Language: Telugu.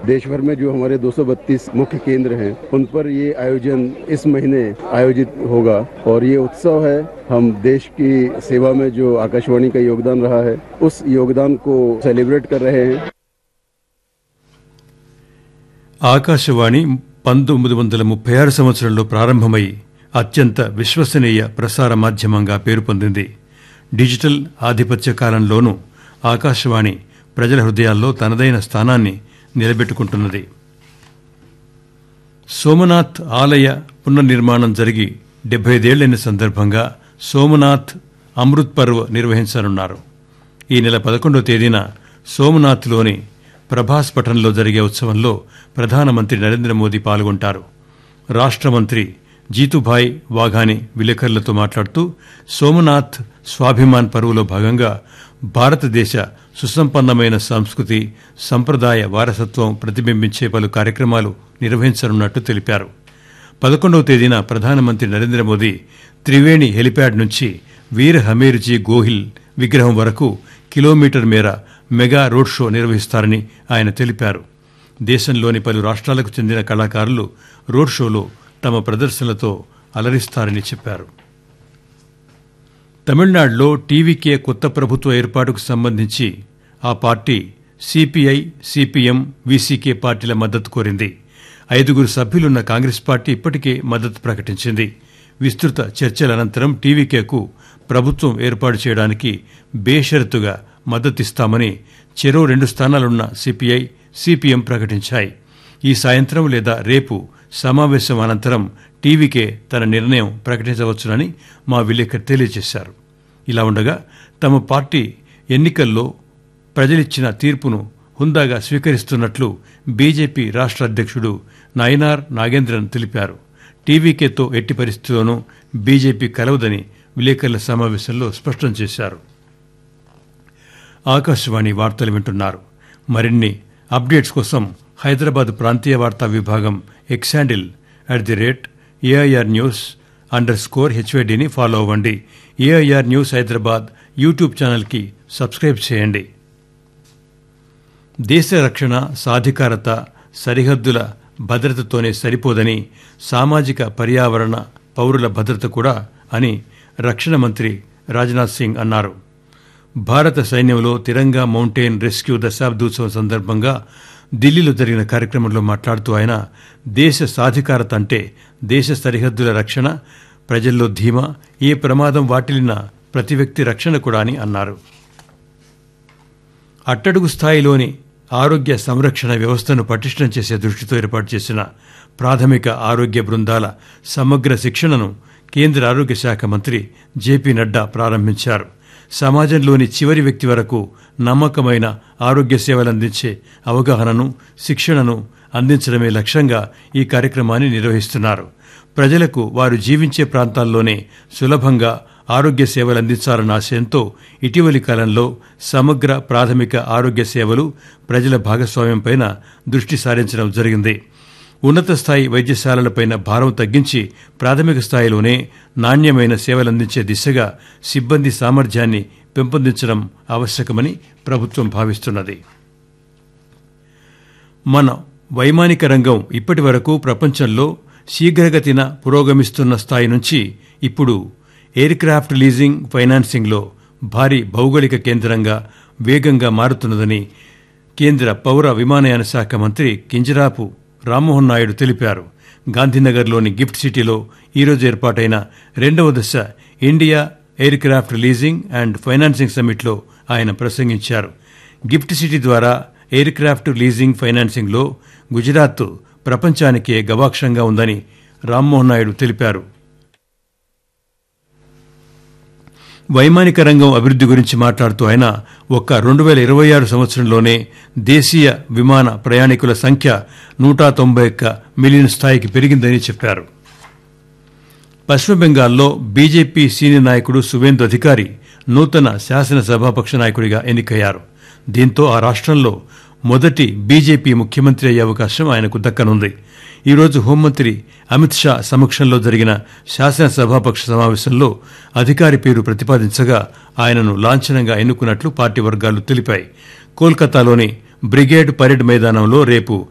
देश भर में जो हमारे 232 मुख्य केंद्र हैं उन पर ये आयोजन इस महीने आयोजित होगा और ये उत्सव है हम देश की सेवा में जो आकाशवाणी का योगदान रहा है उस योगदान को सेलिब्रेट कर रहे हैं ఆకాశవాణి పంతొమ్మిది వందల ముప్పై ఆరు సంవత్సరంలో ప్రారంభమై అత్యంత విశ్వసనీయ ప్రసార మాధ్యమంగా పేరు పొందింది డిజిటల్ ఆధిపత్య కాలంలోనూ ఆకాశవాణి ప్రజల హృదయాల్లో తనదైన స్థానాన్ని నిలబెట్టుకుంటున్నది సోమనాథ్ ఆలయ పునర్నిర్మాణం జరిగి డెబ్బైదేళ్లైన సందర్భంగా సోమనాథ్ అమృత్ పర్వ్ నిర్వహించనున్నారు ఈ నెల పదకొండవ తేదీన సోమనాథ్లోని ప్రభాస్ పఠన్లో జరిగే ఉత్సవంలో ప్రధానమంత్రి నరేంద్ర మోదీ పాల్గొంటారు రాష్ట్ర మంత్రి జీతుభాయ్ వాఘాని విలేకరులతో మాట్లాడుతూ సోమనాథ్ స్వాభిమాన్ పరువులో భాగంగా భారతదేశ సుసంపన్నమైన సంస్కృతి సంప్రదాయ వారసత్వం ప్రతిబింబించే పలు కార్యక్రమాలు నిర్వహించనున్నట్టు తెలిపారు పదకొండవ తేదీన ప్రధానమంత్రి నరేంద్ర మోదీ త్రివేణి హెలిప్యాడ్ నుంచి వీర్ హమీర్జీ గోహిల్ విగ్రహం వరకు కిలోమీటర్ మేర మెగా రోడ్ షో నిర్వహిస్తారని ఆయన తెలిపారు దేశంలోని పలు రాష్ట్రాలకు చెందిన కళాకారులు రోడ్ షోలో తమ ప్రదర్శనలతో అలరిస్తారని చెప్పారు తమిళనాడులో టీవీకే కొత్త ప్రభుత్వ ఏర్పాటుకు సంబంధించి ఆ పార్టీ సిపిఐ సిపిఎం వీసీకే పార్టీల మద్దతు కోరింది ఐదుగురు సభ్యులున్న కాంగ్రెస్ పార్టీ ఇప్పటికే మద్దతు ప్రకటించింది విస్తృత చర్చల అనంతరం టీవీకేకు ప్రభుత్వం ఏర్పాటు చేయడానికి బేషరతుగా మద్దతిస్తామని చెరో రెండు స్థానాలున్న సిపిఐ సిపిఎం ప్రకటించాయి ఈ సాయంత్రం లేదా రేపు సమావేశం అనంతరం టీవీకే తన నిర్ణయం ప్రకటించవచ్చునని మా విలేకరు తెలియజేశారు ఇలా ఉండగా తమ పార్టీ ఎన్నికల్లో ప్రజలిచ్చిన తీర్పును హుందాగా స్వీకరిస్తున్నట్లు బీజేపీ రాష్ట్ర అధ్యక్షుడు నయనార్ నాగేంద్రన్ తెలిపారు టీవీకేతో ఎట్టి పరిస్థితుల్లోనూ బీజేపీ కలవదని విలేకరుల సమావేశంలో స్పష్టం చేశారు ఆకాశవాణి వార్తలు వింటున్నారు మరిన్ని అప్డేట్స్ కోసం హైదరాబాద్ ప్రాంతీయ వార్తా విభాగం X handle at the rate AIR news underscore స్కోర్ హెచ్వైడిని ఫాలో అవ్వండి ఏఐఆర్ న్యూస్ హైదరాబాద్ యూట్యూబ్ ఛానల్కి సబ్స్క్రైబ్ చేయండి దేశ రక్షణ సాధికారత సరిహద్దుల భద్రతతోనే సరిపోదని సామాజిక పర్యావరణ పౌరుల భద్రత కూడా అని రక్షణ మంత్రి రాజ్నాథ్ సింగ్ అన్నారు భారత సైన్యంలో తిరంగా మౌంటైన్ రెస్క్యూ దశాబ్దోత్సవం సందర్భంగా ఢిల్లీలో జరిగిన కార్యక్రమంలో మాట్లాడుతూ ఆయన దేశ సాధికారత అంటే దేశ సరిహద్దుల రక్షణ ప్రజల్లో ధీమా ఏ ప్రమాదం వాటిల్లిన ప్రతి వ్యక్తి రక్షణ కూడా అని అన్నారు అట్టడుగు స్థాయిలోని ఆరోగ్య సంరక్షణ వ్యవస్థను పటిష్టం చేసే దృష్టితో ఏర్పాటు చేసిన ప్రాథమిక ఆరోగ్య బృందాల సమగ్ర శిక్షణను కేంద్ర ఆరోగ్య శాఖ మంత్రి జేపీ నడ్డా ప్రారంభించారు సమాజంలోని చివరి వ్యక్తి వరకు నమ్మకమైన ఆరోగ్య సేవలందించే అవగాహనను శిక్షణను అందించడమే లక్ష్యంగా ఈ కార్యక్రమాన్ని నిర్వహిస్తున్నారు ప్రజలకు వారు జీవించే ప్రాంతాల్లోనే సులభంగా ఆరోగ్య సేవలు అందించాలన్న ఆశయంతో ఇటీవలి కాలంలో సమగ్ర ప్రాథమిక ఆరోగ్య సేవలు ప్రజల భాగస్వామ్యంపైన దృష్టి సారించడం జరిగింది ఉన్నత స్థాయి వైద్యశాలలపైన భారం తగ్గించి ప్రాథమిక స్థాయిలోనే నాణ్యమైన సేవలందించే దిశగా సిబ్బంది సామర్థ్యాన్ని పెంపొందించడం ఆవశ్యకమని ప్రభుత్వం భావిస్తున్నది మన వైమానిక రంగం ఇప్పటి వరకు ప్రపంచంలో శీఘ్రగతిన పురోగమిస్తున్న స్థాయి నుంచి ఇప్పుడు ఎయిర్ క్రాఫ్ట్ లీజింగ్ ఫైనాన్సింగ్లో భారీ భౌగోళిక కేంద్రంగా వేగంగా మారుతున్నదని కేంద్ర పౌర విమానయాన శాఖ మంత్రి కింజరాపు రామ్మోహన్ నాయుడు తెలిపారు గాంధీనగర్లోని గిఫ్ట్ సిటీలో ఈరోజు ఏర్పాటైన రెండవ దశ India aircraft leasing and financing సమ్మిట్లో ఆయన ప్రసంగించారు గిఫ్ట్ సిటీ ద్వారా ఎయిర్ క్రాఫ్ట్ లీజింగ్ ఫైనాన్సింగ్లో గుజరాత్ ప్రపంచానికే గవాక్షంగా ఉందని రామ్మోహన్ నాయుడు తెలిపారు వైమానిక రంగం అభివృద్ధి గురించి మాట్లాడుతూ ఆయన ఒక్క రెండు వేల ఇరవై ఆరు సంవత్సరంలోనే దేశీయ విమాన ప్రయాణికుల సంఖ్య నూట తొంభై ఒక్క మిలియన్ స్థాయికి పెరిగిందని చెప్పారు పశ్చిమ బెంగాల్లో బీజేపీ సీనియర్ నాయకుడు సువేందు అధికారి నూతన శాసనసభాపక్ష నాయకుడిగా ఎన్నికయ్యారు దీంతో ఆ రాష్ట్రంలో మొదటి బీజేపీ ముఖ్యమంత్రి అయ్యే అవకాశం ఆయనకు దక్కనుంది ఈరోజు హోంమంత్రి అమిత్ షా సమక్షంలో జరిగిన శాసనసభాపక్ష సమావేశంలో అధికారి పేరు ప్రతిపాదించగా ఆయనను లాంఛనంగా ఎన్నుకున్నట్లు పార్టీ వర్గాలు తెలిపాయి కోల్కతాలోని బ్రిగేడ్ పరేడ్ మైదానంలో రేపు